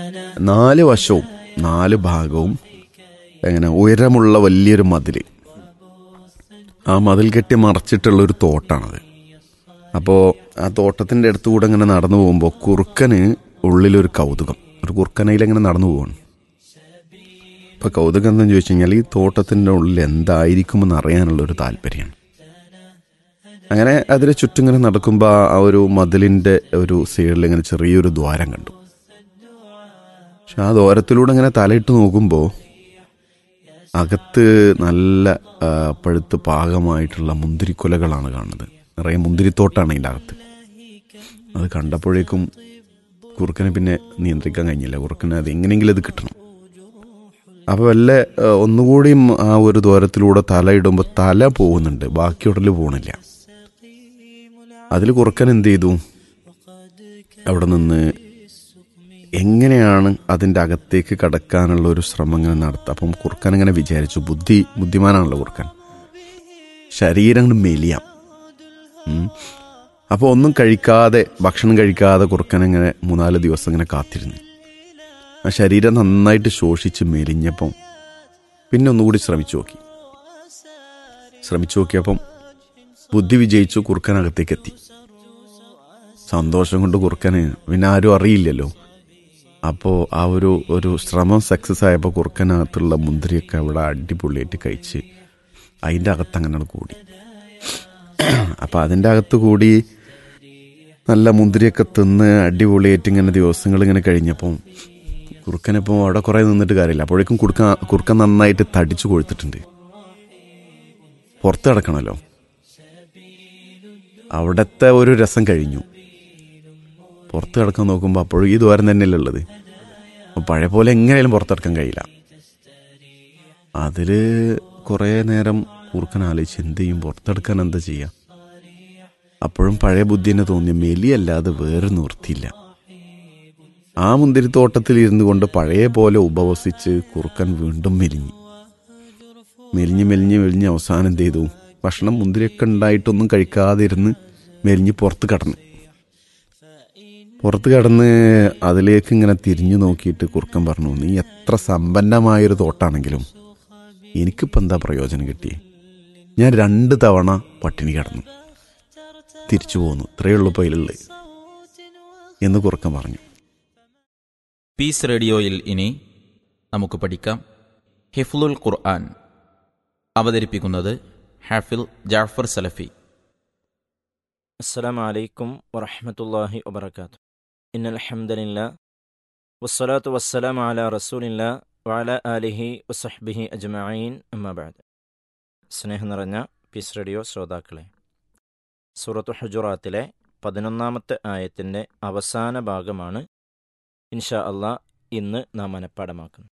നാല് വശവും നാല് ഭാഗവും എങ്ങനെ ഉയരമുള്ള വലിയൊരു മതിൽ ആ മതിൽ കെട്ടി മറച്ചിട്ടുള്ള ഒരു തോട്ടാണത് അപ്പോൾ ആ തോട്ടത്തിൻ്റെ അടുത്ത് കൂടെ ഇങ്ങനെ നടന്നു പോകുമ്പോൾ കുറുക്കന് ഉള്ളിലൊരു കൗതുകം ഒരു കുറുക്കനയിൽ ഇങ്ങനെ നടന്നു പോവാണ് അപ്പോൾ കൗതുകം എന്താണെന്ന് ചോദിച്ചു കഴിഞ്ഞാൽ ഈ തോട്ടത്തിൻ്റെ ഉള്ളിൽ എന്തായിരിക്കുമെന്ന് അറിയാനുള്ളൊരു താല്പര്യമാണ് അങ്ങനെ അതിന് ചുറ്റും ഇങ്ങനെ നടക്കുമ്പോൾ ആ ഒരു മതിലിൻ്റെ ഒരു സൈഡിൽ ഇങ്ങനെ ചെറിയൊരു ദ്വാരം കണ്ടു പക്ഷെ ആ ദ്വാരത്തിലൂടെ ഇങ്ങനെ തലയിട്ട് നോക്കുമ്പോൾ അകത്ത് നല്ല ആ, പഴുത്ത് പാകമായിട്ടുള്ള മുന്തിരിക്കൊലകളാണ് കാണുന്നത് നിറയെ മുന്തിരിത്തോട്ടാണ് അതിൻ്റെ അകത്ത് അത് കണ്ടപ്പോഴേക്കും കുറുക്കനെ പിന്നെ നിയന്ത്രിക്കാൻ കഴിഞ്ഞില്ല കുറുക്കന് അത് എങ്ങനെയെങ്കിലും അത് കിട്ടണം അപ്പോൾ വല്ല ആ, ഒന്നുകൂടിയും ആ ഒരു ദ്വാരത്തിലൂടെ തല ഇടുമ്പോൾ തല പോകുന്നുണ്ട് ബാക്കി ഉടല് പോകണില്ല അതിൽ കുറുക്കൻ എന്ത് ചെയ്തു അവിടെ നിന്ന് എങ്ങനെയാണ് അതിൻ്റെ അകത്തേക്ക് കടക്കാനുള്ള ഒരു ശ്രമം ഇങ്ങനെ നടത്തുക അപ്പം കുറുക്കൻ ഇങ്ങനെ വിചാരിച്ചു ബുദ്ധി ബുദ്ധിമാനാണല്ലോ കുറുക്കൻ ശരീരം അങ്ങട് മെലിയാം ഉം. അപ്പോൾ ഒന്നും കഴിക്കാതെ ഭക്ഷണം കഴിക്കാതെ കുറുക്കൻ ഇങ്ങനെ മൂന്നാല് ദിവസം ഇങ്ങനെ കാത്തിരുന്നു ആ ശരീരം നന്നായിട്ട് ശോഷിച്ച് മെലിഞ്ഞപ്പം പിന്നെ ഒന്നുകൂടി ശ്രമിച്ചു നോക്കി ശ്രമിച്ചു നോക്കിയപ്പം ബുദ്ധി വിജയിച്ചു കുറുക്കനകത്തേക്ക് എത്തി സന്തോഷം കൊണ്ട് കുറുക്കന് പിന്നെ ആരും അറിയില്ലല്ലോ അപ്പോൾ ആ ഒരു ഒരു ശ്രമം സക്സസ് ആയപ്പോൾ കുറുക്കനകത്തുള്ള മുന്തിരിയൊക്കെ അവിടെ അടിപൊളിയായിട്ട് കഴിച്ച് അതിൻ്റെ അകത്ത് അങ്ങനെ കൂടി അപ്പോൾ അതിൻ്റെ അകത്ത് കൂടി നല്ല മുന്തിരിയൊക്കെ തിന്ന് അടിപൊളിയായിട്ട് ഇങ്ങനെ ദിവസങ്ങൾ ഇങ്ങനെ കഴിഞ്ഞപ്പം കുറുക്കനിപ്പോൾ അവിടെ കുറേ നിന്നിട്ട് കാര്യമില്ല അപ്പോഴേക്കും കുറുക്കൻ കുറുക്കൻ നന്നായിട്ട് തടിച്ചു കൊഴുത്തിട്ടുണ്ട് പുറത്ത് കിടക്കണമല്ലോ അവിടുത്തെ ഒരു രസം കഴിഞ്ഞു പുറത്ത് കിടക്കാൻ നോക്കുമ്പോൾ അപ്പോഴും ഈ ദ്വാരം തന്നെയല്ലേ ഉള്ളത് അപ്പോൾ പഴയ പോലെ എങ്ങനെയാലും പുറത്തെടുക്കാൻ കഴിയില്ല അതിൽ കുറേ നേരം കുറുക്കൻ ആലോചിച്ച് എന്ത് ചെയ്യും പുറത്തെടുക്കാൻ എന്താ ചെയ്യുക അപ്പോഴും പഴയ ബുദ്ധി തന്നെ തോന്നി മെലിയല്ലാതെ വേറെ നിവൃത്തിയില്ല ആ മുന്തിരിത്തോട്ടത്തിൽ ഇരുന്നു കൊണ്ട് പഴയ പോലെ ഉപവസിച്ച് കുറുക്കൻ വീണ്ടും മെലിഞ്ഞു മെലിഞ്ഞ് മെലിഞ്ഞ് മെലിഞ്ഞ് അവസാനം എന്ത് ചെയ്തു ഭക്ഷണം മുന്തിരിയൊക്കെ ഉണ്ടായിട്ടൊന്നും കഴിക്കാതെ ഇരുന്ന് മെലിഞ്ഞ് പുറത്ത് കടന്നു പുറത്ത് കടന്ന് അതിലേക്ക് ഇങ്ങനെ തിരിഞ്ഞു നോക്കിയിട്ട് കുറുക്കൻ പറഞ്ഞു നീ എത്ര സമ്പന്നമായൊരു തോട്ടാണെങ്കിലും എനിക്കിപ്പോൾ എന്താ പ്രയോജനം കിട്ടിയേ ഞാൻ രണ്ട് തവണ പട്ടിണി കിടന്നു തിരിച്ചു പോന്നു ഇത്രയേ ഉള്ളൂ പൈലുള്ളത് എന്ന് കുറുക്കൻ പറഞ്ഞു പീസ് റേഡിയോയിൽ ഇനി നമുക്ക് പഠിക്കാം ഹിഫ്ലുൽ ഖുർആൻ അവതരിപ്പിക്കുന്നത് ഹാഫിൽ ജാഫർ സലഫി السلام عليكم ورحمة الله وبركاته إن الحمد لله والصلاة والسلام على رسول الله وعلى آله وصحبه أجمعين أما بعد സ്നേഹം നിറഞ്ഞ പീസ് റേഡിയോ ശ്രോതാക്കളെ സൂറത്തു ഹുജുറാത്തിലെ പതിനൊന്നാമത്തെ ആയത്തിൻ്റെ അവസാന ഭാഗമാണ് ഇൻഷാ അള്ളാ ഇന്ന് നാം മനഃപ്പാടമാക്കുന്നത്